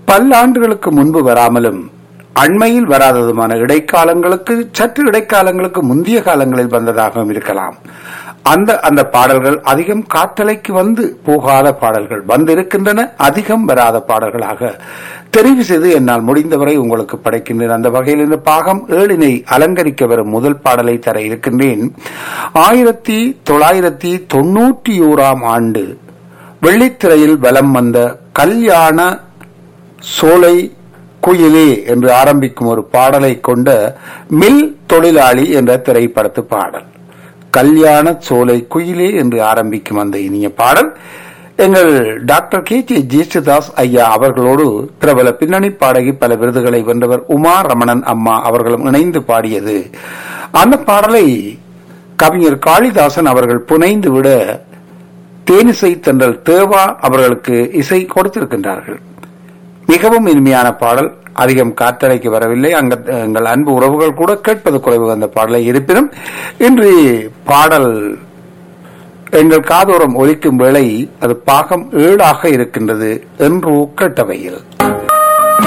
பல்லாண்டுகளுக்கு முன்பு வராமலும் அண்மையில் வராததுமான இடைக்காலங்களுக்கு சற்று இடைக்காலங்களுக்கு முந்தைய காலங்களில் வந்ததாகவும் இருக்கலாம் அந்த அந்த பாடல்கள் அதிகம் காற்றலைக்கு வந்து போகாத பாடல்கள் வந்திருக்கின்றன அதிகம் வராத பாடல்களாக தெரிவு செய்து என்னால் முடிந்தவரை உங்களுக்கு படைக்கின்றேன் அந்த வகையில் இந்த பாகம் ஏழினை அலங்கரிக்க வரும் முதல் பாடலை தர இருக்கின்றேன் ஆயிரத்தி தொள்ளாயிரத்தி தொன்னூற்றி ஓராம் ஆண்டு வெள்ளித்திரையில் வலம் வந்த கல்யாண சோலை குயிலே என்று ஆரம்பிக்கும் ஒரு பாடலை கொண்ட மில் தொழிலாளி என்ற திரைப்படத்து பாடல் கல்யாண சோலை குயிலே என்று ஆரம்பிக்கும் அந்த இனிய பாடல் எங்கள் டாக்டர் கே ஜே ஜேசுதாஸ் ஐயா அவர்களோடு பிரபல பின்னணி பாடகி பல விருதுகளை வென்றவர் உமா ரமணன் அம்மா அவர்களும் இணைந்து பாடியது அந்த பாடலை கவிஞர் காளிதாசன் அவர்கள் புனைந்து விட தேனிசை தென்றல் தேவா அவர்களுக்கு இசை கொடுத்திருக்கின்றார்கள் மிகவும் இனிமையான பாடல் அதிகம் காற்றலைக்கு வரவில்லை அங்க எங்கள் அன்பு உறவுகள் கூட கேட்பது குறைவு அந்த பாடலை இருப்பினும் இன்று பாடல் எங்கள் காதோரம் ஒலிக்கும் வேளை அது பாகம் ஏழாக இருக்கின்றது என்று கேட்டவையில்